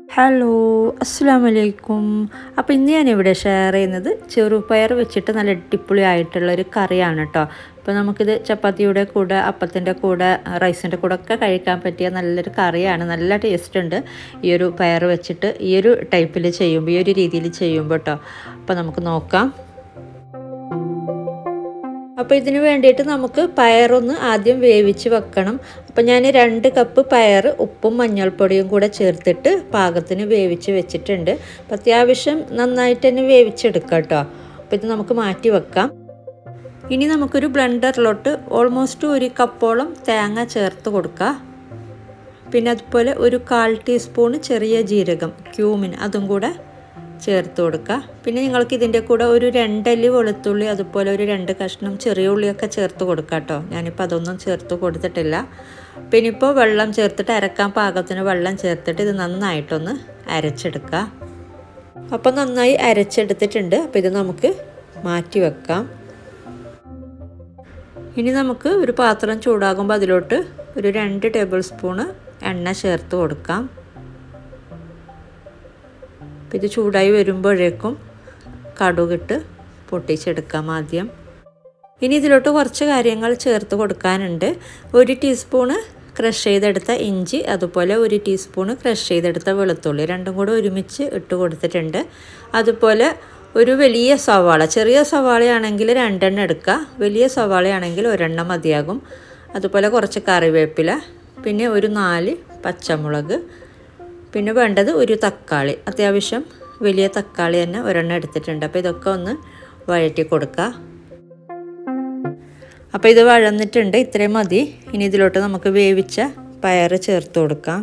hello അസ്സാം വലൈക്കും അപ്പോൾ ഇന്ന് ഞാനിവിടെ ഷെയർ ചെയ്യുന്നത് ചെറുപയർ വെച്ചിട്ട് നല്ല അടിപൊളി ആയിട്ടുള്ള ഒരു കറിയാണ് കേട്ടോ അപ്പോൾ നമുക്കിത് ചപ്പാത്തിയുടെ കൂടെ അപ്പത്തിൻ്റെ കൂടെ റൈസിൻ്റെ കൂടെ ഒക്കെ കഴിക്കാൻ പറ്റിയ നല്ലൊരു കറിയാണ് നല്ല ടേസ്റ്റ് ഉണ്ട് ഈ ഒരു പയർ വെച്ചിട്ട് ഈ ഒരു ടൈപ്പിൽ ചെയ്യുമ്പോൾ ഈ ഒരു രീതിയിൽ ചെയ്യുമ്പോൾ കേട്ടോ അപ്പോൾ നമുക്ക് നോക്കാം അപ്പോൾ ഇതിന് വേണ്ടിയിട്ട് നമുക്ക് പയറൊന്ന് ആദ്യം വേവിച്ച് വെക്കണം അപ്പോൾ ഞാൻ രണ്ട് കപ്പ് പയർ ഉപ്പും മഞ്ഞൾപ്പൊടിയും കൂടെ ചേർത്തിട്ട് പാകത്തിന് വേവിച്ച് വെച്ചിട്ടുണ്ട് അപ്പോൾ അത്യാവശ്യം നന്നായിട്ട് തന്നെ വേവിച്ചെടുക്കാം കേട്ടോ അപ്പോൾ ഇത് നമുക്ക് മാറ്റി വെക്കാം ഇനി നമുക്കൊരു ബ്ലെൻഡറിലോട്ട് ഓൾമോസ്റ്റ് ഒരു കപ്പോളം തേങ്ങ ചേർത്ത് കൊടുക്കുക പിന്നെ അതുപോലെ ഒരു കാൽ ടീസ്പൂൺ ചെറിയ ജീരകം ക്യൂമിൻ അതും കൂടെ ചേർത്ത് കൊടുക്കുക പിന്നെ നിങ്ങൾക്ക് ഇതിൻ്റെ കൂടെ ഒരു രണ്ടല്ലി വെളുത്തുള്ളി അതുപോലെ ഒരു രണ്ട് കഷ്ണം ചെറിയ ഉള്ളിയൊക്കെ ചേർത്ത് കൊടുക്കുക കേട്ടോ ഞാനിപ്പോൾ അതൊന്നും ചേർത്ത് കൊടുത്തിട്ടില്ല പിന്നെ ഇപ്പോൾ വെള്ളം ചേർത്തിട്ട് അരക്കാൻ പാകത്തിന് വെള്ളം ചേർത്തിട്ട് ഇത് നന്നായിട്ടൊന്ന് അരച്ചെടുക്കുക അപ്പോൾ നന്നായി അരച്ചെടുത്തിട്ടുണ്ട് അപ്പോൾ ഇത് നമുക്ക് മാറ്റി വെക്കാം ഇനി നമുക്ക് ഒരു പാത്രം ചൂടാകുമ്പോൾ അതിലോട്ട് ഒരു രണ്ട് ടേബിൾ സ്പൂണ് എണ്ണ ചേർത്ത് കൊടുക്കാം അപ്പം ഇത് ചൂടായി വരുമ്പോഴേക്കും കടുകിട്ട് പൊട്ടിച്ചെടുക്കാം ആദ്യം ഇനി ഇതിലോട്ട് കുറച്ച് കാര്യങ്ങൾ ചേർത്ത് കൊടുക്കാനുണ്ട് ഒരു ടീസ്പൂണ് ക്രഷ് ചെയ്തെടുത്ത ഇഞ്ചി അതുപോലെ ഒരു ടീസ്പൂണ് ക്രഷ് ചെയ്തെടുത്ത വെളുത്തുള്ളി രണ്ടും കൂടെ ഒരുമിച്ച് ഇട്ട് കൊടുത്തിട്ടുണ്ട് അതുപോലെ ഒരു വലിയ സവാള ചെറിയ സവാളയാണെങ്കിൽ രണ്ടെണ്ണം എടുക്കുക വലിയ സവാളയാണെങ്കിൽ ഒരെണ്ണം മതിയാകും അതുപോലെ കുറച്ച് കറിവേപ്പില പിന്നെ ഒരു നാല് പച്ചമുളക് പിന്നെ വേണ്ടത് ഒരു തക്കാളി അത്യാവശ്യം വലിയ തക്കാളി തന്നെ ഒരെണ്ണം എടുത്തിട്ടുണ്ട് അപ്പോൾ ഇതൊക്കെ ഒന്ന് വഴറ്റി കൊടുക്കുക അപ്പോൾ ഇത് വഴന്നിട്ടുണ്ട് ഇത്രയും മതി ഇനി ഇതിലോട്ട് നമുക്ക് വേവിച്ച പയർ ചേർത്ത് കൊടുക്കാം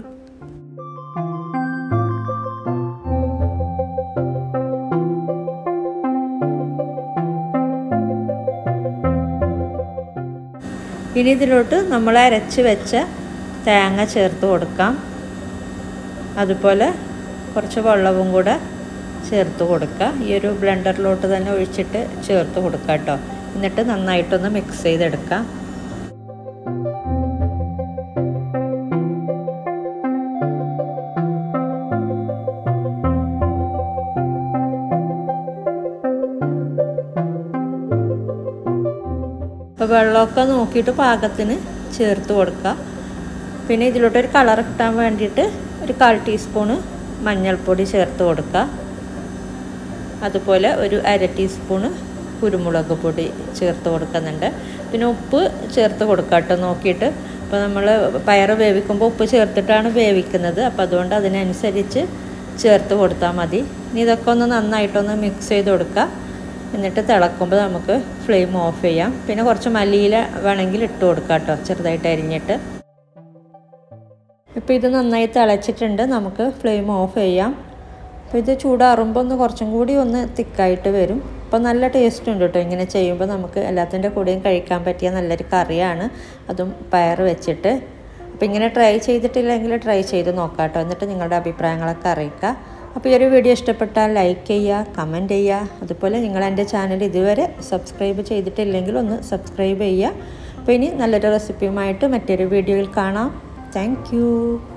ഇനി ഇതിലോട്ട് നമ്മൾ അരച്ച് വെച്ച തേങ്ങ ചേർത്ത് കൊടുക്കാം അതുപോലെ കുറച്ച് വെള്ളവും കൂടെ ചേർത്ത് കൊടുക്കുക ഈ ഒരു ബ്ലെൻഡറിലോട്ട് തന്നെ ഒഴിച്ചിട്ട് ചേർത്ത് കൊടുക്കുക കേട്ടോ എന്നിട്ട് നന്നായിട്ടൊന്ന് മിക്സ് ചെയ്തെടുക്കാം അപ്പോൾ വെള്ളമൊക്കെ നോക്കിയിട്ട് പാകത്തിന് ചേർത്ത് കൊടുക്കുക പിന്നെ ഇതിലോട്ട് ഒരു കളർ കിട്ടാൻ വേണ്ടിയിട്ട് ഒരു കാൽ ടീസ്പൂണ് മഞ്ഞൾപ്പൊടി ചേർത്ത് കൊടുക്കുക അതുപോലെ ഒരു അര ടീസ്പൂണ് കുരുമുളക് പൊടി ചേർത്ത് കൊടുക്കുന്നുണ്ട് പിന്നെ ഉപ്പ് ചേർത്ത് കൊടുക്കുക കേട്ടോ നോക്കിയിട്ട് അപ്പോൾ നമ്മൾ പയർ വേവിക്കുമ്പോൾ ഉപ്പ് ചേർത്തിട്ടാണ് വേവിക്കുന്നത് അപ്പോൾ അതുകൊണ്ട് അതിനനുസരിച്ച് ചേർത്ത് കൊടുത്താൽ മതി ഇനി ഇതൊക്കെ ഒന്ന് നന്നായിട്ടൊന്ന് മിക്സ് ചെയ്ത് കൊടുക്കുക എന്നിട്ട് തിളക്കുമ്പോൾ നമുക്ക് ഫ്ലെയിം ഓഫ് ചെയ്യാം പിന്നെ കുറച്ച് മല്ലിയില വേണമെങ്കിൽ ഇട്ട് കൊടുക്കാം കേട്ടോ ചെറുതായിട്ട് അരിഞ്ഞിട്ട് ഇപ്പോൾ ഇത് നന്നായി തിളച്ചിട്ടുണ്ട് നമുക്ക് ഫ്ലെയിം ഓഫ് ചെയ്യാം അപ്പോൾ ഇത് ചൂടാറുമ്പോൾ ഒന്ന് കുറച്ചും കൂടി ഒന്ന് തിക്കായിട്ട് വരും അപ്പോൾ നല്ല ടേസ്റ്റ് ഉണ്ട് കേട്ടോ ഇങ്ങനെ ചെയ്യുമ്പോൾ നമുക്ക് എല്ലാത്തിൻ്റെ കൂടെയും കഴിക്കാൻ പറ്റിയ നല്ലൊരു കറിയാണ് അതും പയർ വെച്ചിട്ട് അപ്പോൾ ഇങ്ങനെ ട്രൈ ചെയ്തിട്ടില്ലെങ്കിൽ ട്രൈ ചെയ്ത് നോക്കാം കേട്ടോ എന്നിട്ട് നിങ്ങളുടെ അഭിപ്രായങ്ങളൊക്കെ അറിയിക്കുക അപ്പോൾ ഈ ഒരു വീഡിയോ ഇഷ്ടപ്പെട്ടാൽ ലൈക്ക് ചെയ്യുക കമൻറ്റ് ചെയ്യുക അതുപോലെ നിങ്ങൾ എൻ്റെ ചാനൽ ഇതുവരെ സബ്സ്ക്രൈബ് ചെയ്തിട്ടില്ലെങ്കിൽ ഒന്ന് സബ്സ്ക്രൈബ് ചെയ്യുക അപ്പോൾ ഇനി നല്ലൊരു റെസിപ്പിയുമായിട്ട് മറ്റൊരു വീഡിയോയിൽ കാണാം താങ്ക്